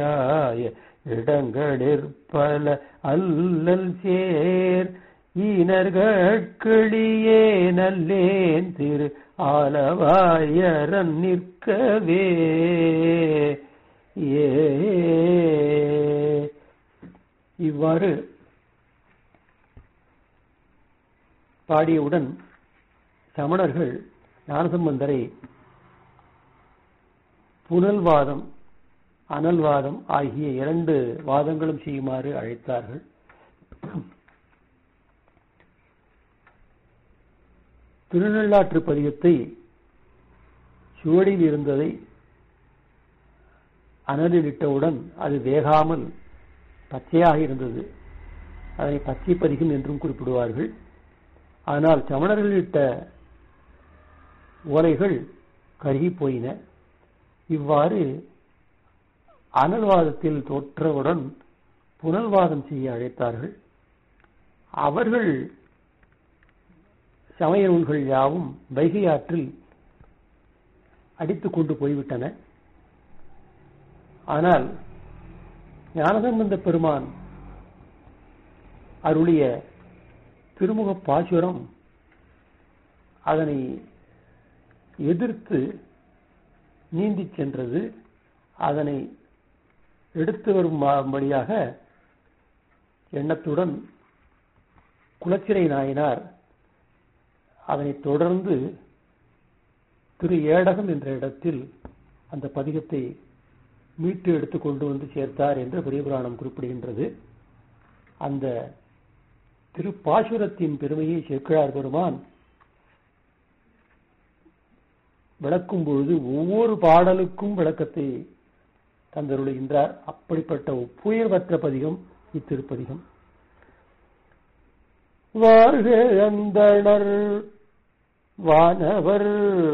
ஆய இடங்களிற்பல அல்லல் சேர் ஈனர்கட்கிளியே நல்லேன் திரு ஆலவாயரன் நிற்கவே ஏ இவ்வாறு பாடியவுடன் சமணர்கள் ஞானசம்பந்தரை புனல்வாதம் அனல்வாதம் ஆகிய இரண்டு வாதங்களும் செய்யுமாறு அழைத்தார்கள் திருநள்ளாற்று பதிகத்தை சுவடியில் இருந்ததை அனலிலிட்டவுடன் அது வேகாமல் பச்சையாக இருந்தது அதனை பச்சை பதிகம் என்றும் குறிப்பிடுவார்கள் ஆனால் சமணர்கள் இட்ட ஓலைகள் கருகி போயின இவ்வாறு அனல்வாதத்தில் தோற்றவுடன் புனல்வாதம் செய்ய அழைத்தார்கள் அவர்கள் சமய நூல்கள் யாவும் வைகை ஆற்றில் அடித்துக் கொண்டு போய்விட்டன ஆனால் ஞானசம்பந்த பெருமான் அருளிய திருமுக பாசுரம் அதனை எதிர்த்து நீந்தி சென்றது அதனை எடுத்து வரும்படியாக எண்ணத்துடன் குலச்சிறை நாயனார் அதனை தொடர்ந்து திரு ஏடகம் என்ற இடத்தில் அந்த பதிகத்தை மீட்டு எடுத்து கொண்டு வந்து சேர்த்தார் என்று பெரியபுராணம் குறிப்பிடுகின்றது அந்த திருப்பாசுரத்தின் பெருமையை சேக்கிழார் பெருமான் விளக்கும் பொழுது ஒவ்வொரு பாடலுக்கும் விளக்கத்தை தந்தருளுகின்றார் அப்படிப்பட்ட ஒப்புயர்வற்ற பதிகம் இத்திருப்பதிகம் வாழ்க அந்தணர் வானவர்